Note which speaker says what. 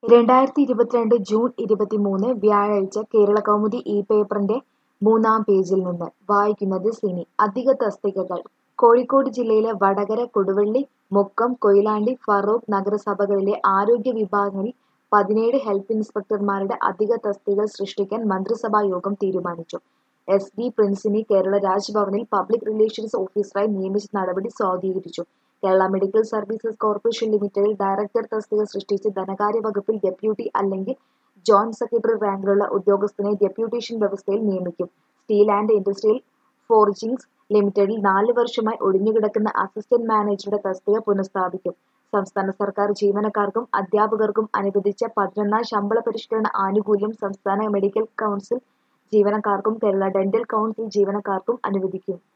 Speaker 1: രണ്ടായിരത്തി ഇരുപത്തിരണ്ട് ജൂൺ ഇരുപത്തിമൂന്ന് വ്യാഴാഴ്ച കേരളകൗമുദി ഈ പേപ്പറിന്റെ മൂന്നാം പേജിൽ നിന്ന് വായിക്കുന്നത് സിനി അധിക തസ്തികകൾ കോഴിക്കോട് ജില്ലയിലെ വടകര കൊടുവള്ളി മുക്കം കൊയിലാണ്ടി ഫറൂഖ് നഗരസഭകളിലെ ആരോഗ്യ വിഭാഗങ്ങളിൽ പതിനേഴ് ഹെൽത്ത് ഇൻസ്പെക്ടർമാരുടെ അധിക തസ്തികകൾ സൃഷ്ടിക്കാൻ മന്ത്രിസഭാ യോഗം തീരുമാനിച്ചു എസ് ഡി പ്രിൻസിനെ കേരള രാജ്ഭവനിൽ പബ്ലിക് റിലേഷൻസ് ഓഫീസറായി നിയമിച്ച നടപടി സ്വാധീനിച്ചു കേരള മെഡിക്കൽ സർവീസസ് കോർപ്പറേഷൻ ലിമിറ്റഡിൽ ഡയറക്ടർ തസ്തിക സൃഷ്ടിച്ച് ധനകാര്യ വകുപ്പിൽ ഡെപ്യൂട്ടി അല്ലെങ്കിൽ ജോയിന്റ് സെക്രട്ടറി റാങ്കിലുള്ള ഉദ്യോഗസ്ഥനെ ഡെപ്യൂട്ടേഷൻ വ്യവസ്ഥയിൽ നിയമിക്കും സ്റ്റീൽ ആൻഡ് ഇൻഡസ്ട്രിയൽ ഫോർജിംഗ്സ് ലിമിറ്റഡിൽ നാല് വർഷമായി ഒഴിഞ്ഞുകിടക്കുന്ന അസിസ്റ്റന്റ് മാനേജറുടെ തസ്തിക പുനഃസ്ഥാപിക്കും സംസ്ഥാന സർക്കാർ ജീവനക്കാർക്കും അധ്യാപകർക്കും അനുവദിച്ച പതിനൊന്നാം ശമ്പള പരിഷ്കരണ ആനുകൂല്യം സംസ്ഥാന മെഡിക്കൽ കൗൺസിൽ ജീവനക്കാർക്കും കേരള ഡെന്റൽ കൗൺസിൽ ജീവനക്കാർക്കും അനുവദിക്കും